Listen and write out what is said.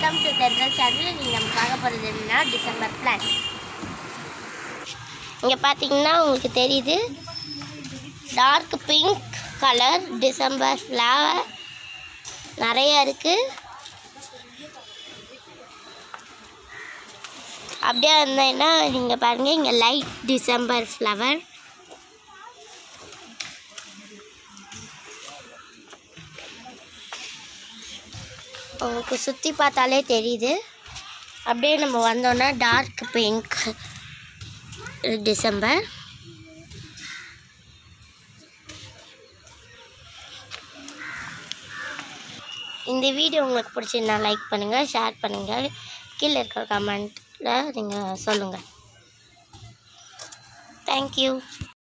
welcome to தென்றல் channel நீங்கள் நம்ம பார்க்க போகிறது என்னன்னா டிசம்பர் பிளான் இங்கே பார்த்தீங்கன்னா உங்களுக்கு தெரியுது dark pink colour December flower நிறைய இருக்குது அப்படியே வந்தீங்கன்னா நீங்கள் பாருங்கள் இங்கே லைட் டிசம்பர் ஃப்ளவர் உங்களுக்கு சுற்றி பார்த்தாலே தெரியுது அப்படியே நம்ம வந்தோன்னா டார்க் பிங்க் டிசம்பர் இந்த வீடியோ உங்களுக்கு பிடிச்சிருந்தா லைக் பண்ணுங்கள் ஷேர் பண்ணுங்கள் கீழே இருக்கிற கமெண்ட்டில் நீங்கள் சொல்லுங்கள் தேங்க்யூ